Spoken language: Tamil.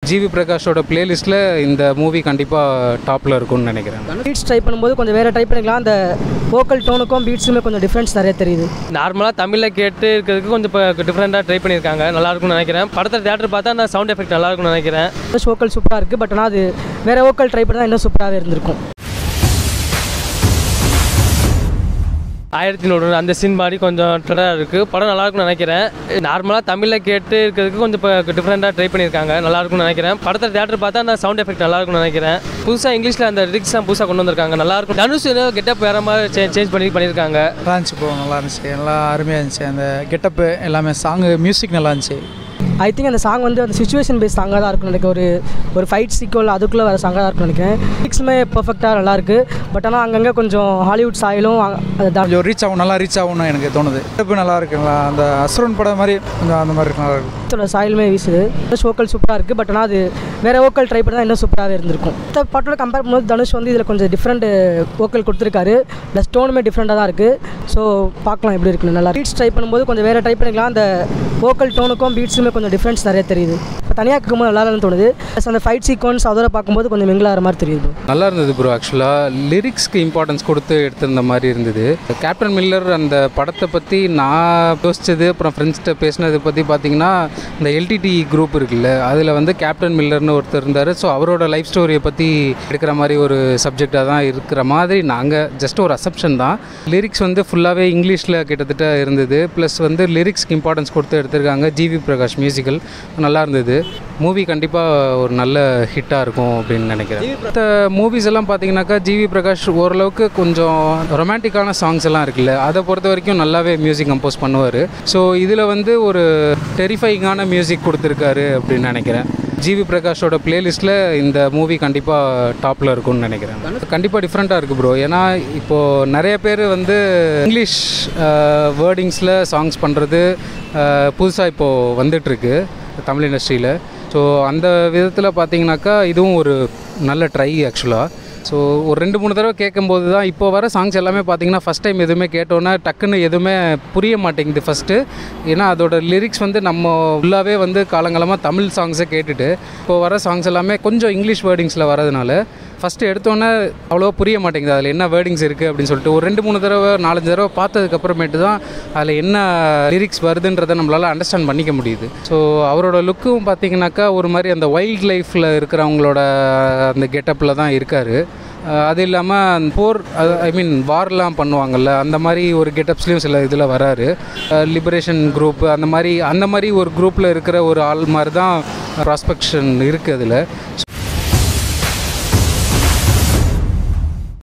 ஜிவி பிரகாஷோட பிளேலிஸ்ட்டில் இந்த மூவி கண்டிப்பாக டாப்பில் இருக்கும்னு நினைக்கிறேன் பீட்ஸ் ட்ரை பண்ணும்போது கொஞ்சம் வேறு ட்ரை பண்ணிக்கலாம் அந்த வோக்கல் டோனுக்கும் பீட்ஸுமே கொஞ்சம் டிஃப்ரென்ஸ் நிறைய தெரியுது நார்மலாக தமிழில் கேட்டு இருக்கிறதுக்கு கொஞ்சம் இப்போ டிஃப்ரெண்ட்டாக ட்ரை பண்ணியிருக்காங்க நல்லா இருக்கும்னு நினைக்கிறேன் படத்தை தேட்டர் பார்த்தா அந்த சவுண்ட் எஃபெக்ட் நல்லா இருக்கும்னு நினைக்கிறேன் வோக்கல் சூப்பராக இருக்குது பட் ஆனால் அது வேறு வோக்கல் ட்ரை பண்ணால் இன்னும் சூப்பராகவே இருந்திருக்கும் ஆயிரத்தி நூறு அந்த சீன் மாதிரி கொஞ்சம் ட்ரெண்டாக இருக்குது படம் நல்லா இருக்கும்னு நினைக்கிறேன் நார்மலாக தமிழில் கேட்டு இருக்கிறதுக்கு கொஞ்சம் இப்போ டிஃப்ரெண்ட்டாக ட்ரை பண்ணியிருக்காங்க நல்லா இருக்கும்னு நினைக்கிறேன் படத்தை தேட்டர் பார்த்தா அந்த சவுண்ட் எஃபெக்ட் நல்லா இருக்கும்னு நினைக்கிறேன் புதுசாக இங்கிலீஷில் அந்த லிரிக்ஸ்லாம் புதுசாக கொண்டு வந்திருக்காங்க நல்லா இருக்கும் தனுஷ் கெட்டப் வேறு மாதிரி சேஞ்ச் சேஞ்ச் பண்ணி பண்ணியிருக்காங்க நல்லா இருந்துச்சு ப்ரோ நல்லா இருந்துச்சு நல்லா அருமையாக இருந்துச்சு அந்த கெட்டப்பு எல்லாமே சாங்கு மியூசிக் நல்லா இருந்துச்சு ஐ திங்க் அந்த சாங் வந்து அந்த சுச்சுவேஷன் பேஸ் சாங்காக தான் இருக்கும் நினைக்கிறேன் ஒரு ஒரு ஃபைட் சீக்வல் அதுக்குள்ளே வர சாங்காக தான் இருக்கும் நினைக்கிறேன் லிரிக்ஸுமே பர்ஃபெக்டாக நல்லாயிருக்கு பட் ஆனால் அங்கங்கே கொஞ்சம் ஹாலிவுட் சாயலும் அ- அது தான் கொஞ்சம் ரீச் ஆகும் நல்லா ரீச் ஆகும்னு எனக்கு தோணுது கெட்டப்பு நல்லா இருக்குங்களா அந்த அசுரன் படம் மாதிரி கொஞ்சம் அந்த மாதிரி இருக்கு நல்லா இருக்கு அதோட சாயலுமே வீசுது வோக்கல் சூப்பராக இருக்குது பட் ஆனால் அது வேறு வோக்கல் ட்ரை பண்ணால் இன்னும் சூப்பராகவே இருந்திருக்கும் மற்ற பாட்டோட கம்பேர் பண்ணும்போது தனுஷ் வந்து இதில் கொஞ்சம் டிஃப்ரெண்ட் வோக்கல் கொடுத்துருக்காரு ப்ளஸ் டோனுமே டிஃப்ரெண்ட்டாக தான் இருக்குது ஸோ பார்க்கலாம் எப்படி இருக்குன்னு நல்லா பீட்ஸ் ட்ரை பண்ணும்போது கொஞ்சம் வேறு ட்ரை பண்ணிக்கலாம் அந்த வோக்கல் டோனுக்கும் பீட்ஸுமே கொஞ்சம் டிஃப்ரென்ஸ் நிறைய தெரியுது இப்போ தனியாக கேட்கும்போது நல்லா இல்லைன்னு தோணுது ப்ளஸ் அந்த ஃபைட் சீக்வன்ஸ் அதோட பார்க்கும்போது கொஞ்சம் மிங்கிள் ஆகிற மாதிரி தெரியுது நல்லா இருந்தது ப்ரோ ஆக்சுவலாக லிரிக்ஸ்க்கு இம்பார்ட்டன்ஸ் கொடுத்து எடுத்திருந்த மாதிரி இருந்தது கேப்டன் மில்லர் அந்த படத்தை பற்றி நான் யோசிச்சது அப்புறம் ஃப்ரெண்ட்ஸ்கிட்ட பேசினதை பற்றி பார்த்தீங்கன்னா இந்த எல்டிடி குரூப் இருக்குல்ல அதில் வந்து கேப்டன் மில்லர்னு ஒருத்தர் இருந்தார் ஸோ அவரோட லைஃப் ஸ்டோரியை பற்றி எடுக்கிற மாதிரி ஒரு சப்ஜெக்டாக தான் இருக்கிற மாதிரி நாங்கள் ஜஸ்ட் ஒரு அசப்ஷன் தான் லிரிக்ஸ் வந்து ஃபுல்லாகவே இங்கிலீஷில் கிட்டத்தட்ட இருந்தது ப்ளஸ் வந்து லிரிக்ஸ்க்கு இம்பார்ட்டன்ஸ் கொடுத்து எடுத்திருக்காங்க ஜிவி பிரகாஷ் மியூசிக்கல் நல்லா இருந்தது மூவி கண்டிப்பாக ஒரு நல்ல ஹிட்டாக இருக்கும் அப்படின்னு நினைக்கிறேன் மற்ற மூவிஸ் எல்லாம் பார்த்தீங்கன்னாக்கா ஜிவி பிரகாஷ் ஓரளவுக்கு கொஞ்சம் ரொமான்டிக்கான சாங்ஸ் எல்லாம் இருக்குல்ல அதை பொறுத்த வரைக்கும் நல்லாவே மியூசிக் கம்போஸ் பண்ணுவார் ஸோ இதில் வந்து ஒரு டெரிஃபைங்கான மியூசிக் கொடுத்துருக்காரு அப்படின்னு நினைக்கிறேன் ஜிவி பிரகாஷோட பிளேலிஸ்ட்டில் இந்த மூவி கண்டிப்பாக டாப்பில் இருக்கும்னு நினைக்கிறேன் கண்டிப்பாக டிஃப்ரெண்ட்டாக இருக்குது ப்ரோ ஏன்னா இப்போது நிறைய பேர் வந்து இங்கிலீஷ் வேர்டிங்ஸில் சாங்ஸ் பண்ணுறது புதுசாக இப்போது வந்துட்டுருக்கு தமிழ் இண்டஸ்ட்ரியில் ஸோ அந்த விதத்தில் பார்த்தீங்கன்னாக்கா இதுவும் ஒரு நல்ல ட்ரை ஆக்சுவலாக ஸோ ஒரு ரெண்டு மூணு தடவை கேட்கும்போது தான் இப்போ வர சாங்ஸ் எல்லாமே பார்த்தீங்கன்னா ஃபஸ்ட் டைம் எதுவுமே கேட்டோன்னா டக்குன்னு எதுவுமே புரிய மாட்டேங்குது ஃபஸ்ட்டு ஏன்னா அதோட லிரிக்ஸ் வந்து நம்ம ஃபுல்லாகவே வந்து காலங்காலமாக தமிழ் சாங்ஸை கேட்டுட்டு இப்போ வர சாங்ஸ் எல்லாமே கொஞ்சம் இங்கிலீஷ் வேர்டிங்ஸில் வரதுனால ஃபஸ்ட்டு எடுத்தோன்னே அவ்வளோ புரிய மாட்டேங்குது அதில் என்ன வேர்டிங்ஸ் இருக்குது அப்படின்னு சொல்லிட்டு ஒரு ரெண்டு மூணு தடவை நாலஞ்சு தடவை பார்த்ததுக்கப்புறமேட்டு தான் அதில் என்ன லிரிக்ஸ் வருதுன்றதை நம்மளால் அண்டர்ஸ்டாண்ட் பண்ணிக்க முடியுது ஸோ அவரோட லுக்கும் பார்த்தீங்கன்னாக்கா ஒரு மாதிரி அந்த வைல்ட் லைஃப்பில் இருக்கிறவங்களோட அந்த கெட்டப்பில் தான் இருக்கார் அது இல்லாமல் போர் ஐ மீன் வார்லாம் பண்ணுவாங்கல்ல அந்த மாதிரி ஒரு கெட்டப்ஸ்லேயும் சில இதில் வராரு லிபரேஷன் குரூப் அந்த மாதிரி அந்த மாதிரி ஒரு குரூப்பில் இருக்கிற ஒரு ஆள் மாதிரி தான் ப்ராஸ்பெக்ஷன் இருக்குது அதில்